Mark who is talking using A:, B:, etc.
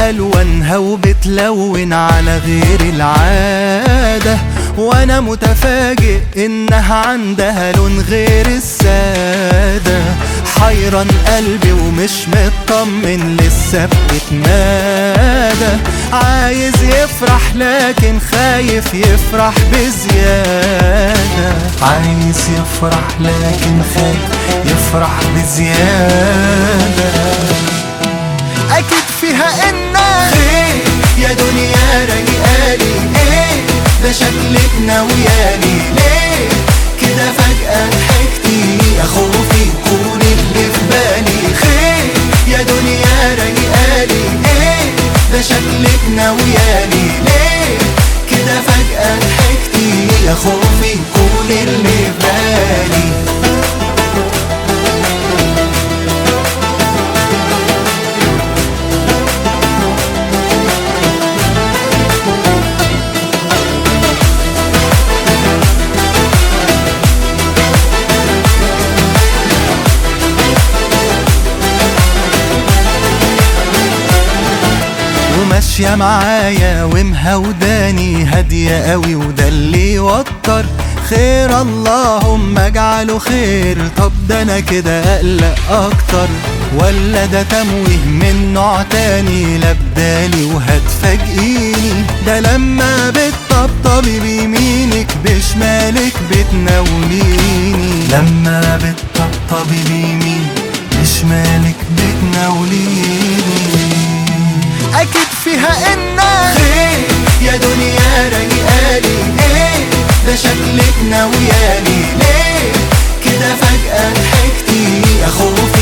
A: ألوانها وبتلون على غير العادة وأنا متفاجئ إنها عندها لون غير السادة حيران قلبي ومش مطمن لسه بتتمادى عايز يفرح لكن خايف يفرح بزيادة عايز يفرح لكن خايف يفرح بزيادة أكيد فيها إنك خير يا دنيا رايقالي إيه ده شكلك ناويالي ليه كده فجأة ضحكتي يا خوفي يكون اللي في بالي خير يا دنيا رايقالي إيه ده شكلك ناويالي ليه كده فجأة ضحكتي يا خوفي يكون اللي في بالي وماشية معايا ومهوداني هادية قوي وده اللي يوتر خير اللهم اجعله خير طب ده انا كده اقلق اكتر ولا ده تمويه من نوع تاني لا بدالي وهتفاجئيني ده لما بتطبطبي بيمينك بشمالك بتناوليني لما بتطبطبي بيمينك بشمالك بتناوليني اكيد فيها انك خير يا دنيا رايقالي ايه ده شكلك ناويالي ليه كده فجأة ضحكتي يا خوف